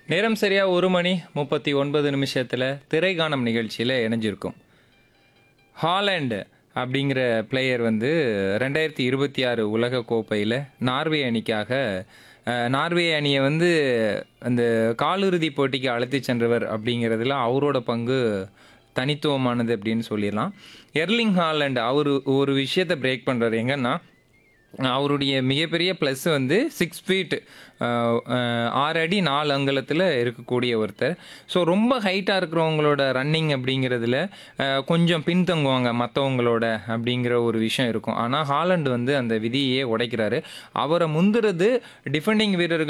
நேரம் சரியா ஒரு மணி முப்பத்தி ஒன்பது நிமிஷத்தில் திரைகானம் நிகழ்ச்சியில் இணைஞ்சிருக்கும் ஹாலண்ட் அப்படிங்கிற பிளேயர் வந்து ரெண்டாயிரத்தி இருபத்தி ஆறு உலக கோப்பையில் நார்வே அணிக்காக அஹ், நார்வே அணியை வந்து அந்த காலிறுதி போட்டிக்கு அழைத்து சென்றவர் அப்படிங்கிறதுல அவரோட பங்கு தனித்துவமானது அப்படின்னு சொல்லிடலாம் எர்லிங் ஹாலண்ட் அவர் ஒரு விஷயத்தை பிரேக் பண்ணுறாரு எங்கன்னா அவருடைய மிகப்பெரிய ப்ளஸ் வந்து சிக்ஸ் ஃபீட் ஆறு அடி நாலு அங்கலத்தில் இருக்கக்கூடிய ஒருத்தர் ஸோ ரொம்ப ஹைட்டாக இருக்கிறவங்களோட ரன்னிங் அப்படிங்கிறதுல அஹ், கொஞ்சம் பின்தங்குவாங்க மற்றவங்களோட அப்படிங்கிற ஒரு விஷயம் இருக்கும் ஆனால் ஹாலண்ட் வந்து அந்த விதியே உடைக்கிறாரு அவரை முந்துறது டிஃபெண்டிங் வீரர்கள்